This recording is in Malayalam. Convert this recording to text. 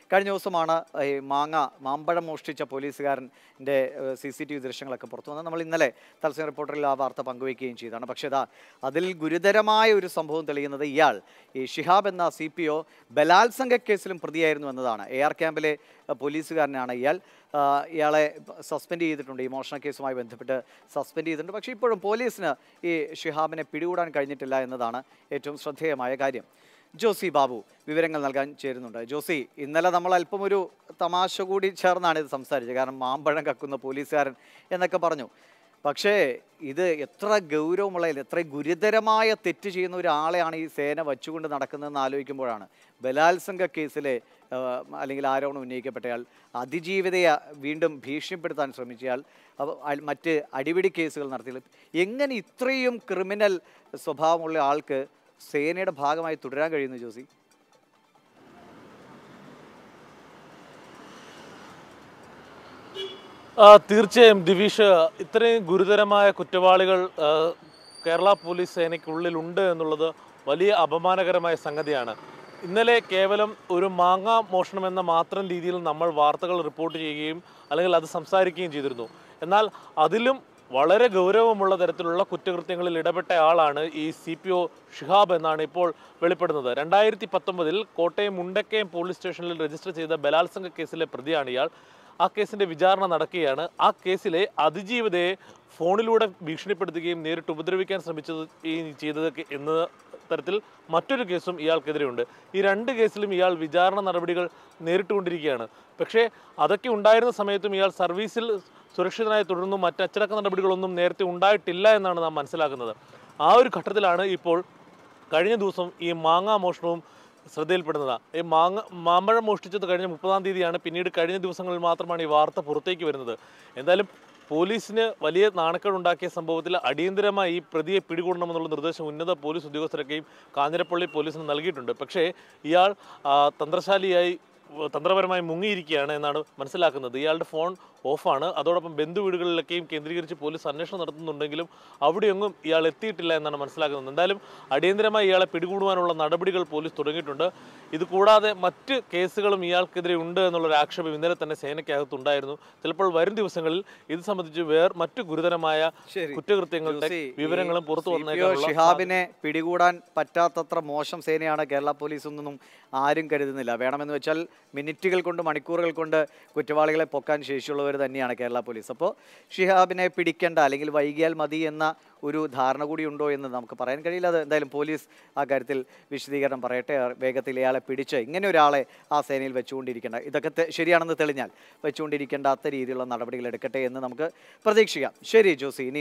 കഴിഞ്ഞ ദിവസമാണ് ഈ മാങ്ങ മാമ്പഴം മോഷ്ടിച്ച പോലീസുകാരൻ്റെ സി സി ടി വി ദൃശ്യങ്ങളൊക്കെ പുറത്തു വന്നത് നമ്മൾ ഇന്നലെ തത്സമയ റിപ്പോർട്ടറിൽ ആ വാർത്ത പങ്കുവയ്ക്കുകയും ചെയ്തതാണ് പക്ഷേ ഇതാ അതിൽ ഗുരുതരമായ ഒരു സംഭവം തെളിയുന്നത് ഇയാൾ ഈ ഷിഹാബ് എന്ന സി പി ഒ ബലാത്സംഗ കേസിലും പ്രതിയായിരുന്നു എന്നതാണ് എ ആർ ക്യാമ്പിലെ അഹ്, പോലീസുകാരനാണ് ഇയാൾ ആ, ഇയാളെ സസ്പെൻഡ് ചെയ്തിട്ടുണ്ട് ഈ മോഷണ കേസുമായി ബന്ധപ്പെട്ട് സസ്പെൻഡ് ചെയ്തിട്ടുണ്ട് പക്ഷേ ഇപ്പോഴും പോലീസിന് ഈ ഷിഹാബിനെ പിടികൂടാൻ കഴിഞ്ഞിട്ടില്ല എന്നതാണ് ഏറ്റവും ശ്രദ്ധേയമായ കാര്യം ജോസി ബാബു വിവരങ്ങൾ നൽകാൻ ചേരുന്നുണ്ട് ജോസി ഇന്നലെ നമ്മൾ അല്പം ഒരു തമാശ കൂടി ചേർന്നാണ് ഇത് സംസാരിച്ചത് കാരണം മാമ്പഴം കക്കുന്ന പോലീസുകാരൻ എന്നൊക്കെ പറഞ്ഞു പക്ഷേ ഇത് എത്ര ഗൗരവമുള്ള എത്ര ഗുരുതരമായ തെറ്റ് ചെയ്യുന്ന ഒരാളെയാണ് ഈ സേന വച്ചുകൊണ്ട് നടക്കുന്നതെന്ന് ആലോചിക്കുമ്പോഴാണ് ബലാത്സംഗ കേസിലെ ആ, അല്ലെങ്കിൽ ആരോപണം ഉന്നയിക്കപ്പെട്ടയാൾ അതിജീവിതയെ വീണ്ടും ഭീഷണിപ്പെടുത്താൻ ശ്രമിച്ചയാൾ അവ- അൽ- മറ്റ് അടിപിടി കേസുകൾ നടത്തിയത് എങ്ങനെ ഇത്രയും ക്രിമിനൽ സ്വഭാവമുള്ള ആൾക്ക് സേനയുടെ ഭാഗമായി തുടരാൻ കഴിയുന്നു ജോസി ആ, തീർച്ചയായും ദിവിഷ് ഇത്രയും ഗുരുതരമായ കുറ്റവാളികൾ ആ, കേരള പോലീസ് സേനയ്ക്കുള്ളിലുണ്ട് എന്നുള്ളത് വലിയ അപമാനകരമായ സംഗതിയാണ് ഇന്നലെ കേവലം ഒരു മാങ്ങ മോഷണം എന്ന മാത്രം രീതിയിൽ നമ്മൾ വാർത്തകൾ റിപ്പോർട്ട് ചെയ്യുകയും അല്ലെങ്കിൽ അത് സംസാരിക്കുകയും ചെയ്തിരുന്നു എന്നാൽ അതിലും വളരെ ഗൗരവമുള്ള തരത്തിലുള്ള കുറ്റകൃത്യങ്ങളിൽ ഇടപെട്ട ആളാണ് ഈ സി പി ഒ ഷിഹാബ് എന്നാണ് ഇപ്പോൾ വെളിപ്പെടുന്നത് രണ്ടായിരത്തി പത്തൊമ്പതിൽ കോട്ടയം മുണ്ടക്കയം പോലീസ് സ്റ്റേഷനിൽ രജിസ്റ്റർ ചെയ്ത ബലാത്സംഗ കേസിലെ പ്രതിയാണ് ഇയാൾ ആ കേസിന്റെ വിചാരണ നടക്കുകയാണ് ആ കേസിലെ അതിജീവിതയെ ഫോണിലൂടെ ഭീഷണിപ്പെടുത്തുകയും നേരിട്ട് ഉപദ്രവിക്കാൻ ശ്രമിച്ചത് ഈ ചെയ്തത് എന്ന തരത്തിൽ മറ്റൊരു കേസും ഇയാൾക്കെതിരെയുണ്ട് ഈ രണ്ട് കേസിലും ഇയാൾ വിചാരണ നടപടികൾ നേരിട്ടുകൊണ്ടിരിക്കുകയാണ് പക്ഷേ അതൊക്കെ ഉണ്ടായിരുന്ന സമയത്തും ഇയാൾ സർവീസിൽ സുരക്ഷിതനായി തുടർന്നു മറ്റ് അച്ചടക്ക നടപടികളൊന്നും നേരത്തെ ഉണ്ടായിട്ടില്ല എന്നാണ് നാം മനസ്സിലാക്കുന്നത് ആ ഒരു ഘട്ടത്തിലാണ് ഇപ്പോൾ കഴിഞ്ഞ ദിവസം ഈ മാങ്ങാ മോഷണവും ശ്രദ്ധയിൽപ്പെടുന്നത് ഈ മാങ്ങ മാമ്പഴം മോഷ്ടിച്ചത് കഴിഞ്ഞ മുപ്പതാം തീയതിയാണ് പിന്നീട് കഴിഞ്ഞ ദിവസങ്ങളിൽ മാത്രമാണ് ഈ വാർത്ത പുറത്തേക്ക് വരുന്നത് എന്തായാലും പോലീസിന് വലിയ നാണക്കേടുണ്ടാക്കിയ സംഭവത്തിൽ അടിയന്തരമായി ഈ പ്രതിയെ പിടികൂടണമെന്നുള്ള നിർദ്ദേശം ഉന്നത പോലീസ് ഉദ്യോഗസ്ഥരൊക്കെയും കാഞ്ഞിരപ്പള്ളി പോലീസിന് നൽകിയിട്ടുണ്ട് പക്ഷേ ഇയാൾ ആ, തന്ത്രശാലിയായി തന്ത്രപരമായി മുങ്ങിയിരിക്കുകയാണ് എന്നാണ് മനസ്സിലാക്കുന്നത് ഇയാളുടെ ഫോൺ ഓഫാണ് അതോടൊപ്പം ബന്ധു വീടുകളിലൊക്കെയും കേന്ദ്രീകരിച്ച് പോലീസ് അന്വേഷണം നടത്തുന്നുണ്ടെങ്കിലും അവിടെയൊന്നും ഇയാൾ എത്തിയിട്ടില്ല എന്നാണ് മനസ്സിലാക്കുന്നത് എന്തായാലും അടിയന്തരമായി ഇയാളെ പിടികൂടുവാനുള്ള നടപടികൾ പോലീസ് തുടങ്ങിയിട്ടുണ്ട് ഇത് കൂടാതെ മറ്റ് കേസുകളും ഇയാൾക്കെതിരെ ഉണ്ട് എന്നുള്ളൊരു ആക്ഷേപം ഇന്നലെ തന്നെ സേനയ്ക്കകത്തുണ്ടായിരുന്നു ചിലപ്പോൾ വരും ദിവസങ്ങളിൽ ഇത് സംബന്ധിച്ച് വേർ മറ്റു ഗുരുതരമായ ശരി. കുറ്റകൃത്യങ്ങളുടെ ജോസി, ഈ വിവരങ്ങളും പുറത്തു CPO വന്നേക്കാനുള്ള ഷിഹാബിനെ പിടികൂടാൻ പറ്റാത്തത്ര മോശം സേനയാണ് കേരള പോലീസ് എന്നൊന്നും ആരും കരുതുന്നില്ല വേണമെന്ന് വെച്ചാൽ മിനിറ്റുകൾ കൊണ്ട് മണിക്കൂറുകൾ കൊണ്ട് കുറ്റവാളികളെ പൊക്കാൻ ശേഷിയുള്ളവർ തന്നെയാണ് കേരള പോലീസ് അപ്പോൾ ഷിഹാബിനെ പിടിക്കേണ്ട അല്ലെങ്കിൽ വൈകിയാൽ മതി എന്ന ഒരു ധാരണ കൂടി ഉണ്ടോ എന്ന് നമുക്ക് പറയാൻ കഴിയില്ല അത് എന്തായാലും പോലീസ് ആ കാര്യത്തിൽ വിശദീകരണം പറയട്ടെ വേഗത്തിൽ ഇയാളെ പിടിച്ച് ഇങ്ങനെ ഒരാളെ ആ സേനയിൽ വെച്ചുകൊണ്ടിരിക്കേണ്ട ഇതൊക്കെ തെ- ശരിയാണെന്ന് തെളിഞ്ഞാൽ വെച്ചുകൊണ്ടിരിക്കേണ്ടാത്ത രീതിയിലുള്ള നടപടികൾ എടുക്കട്ടെ എന്ന് നമുക്ക് പ്രതീക്ഷിക്കാം ശരി ജോസി ഇനി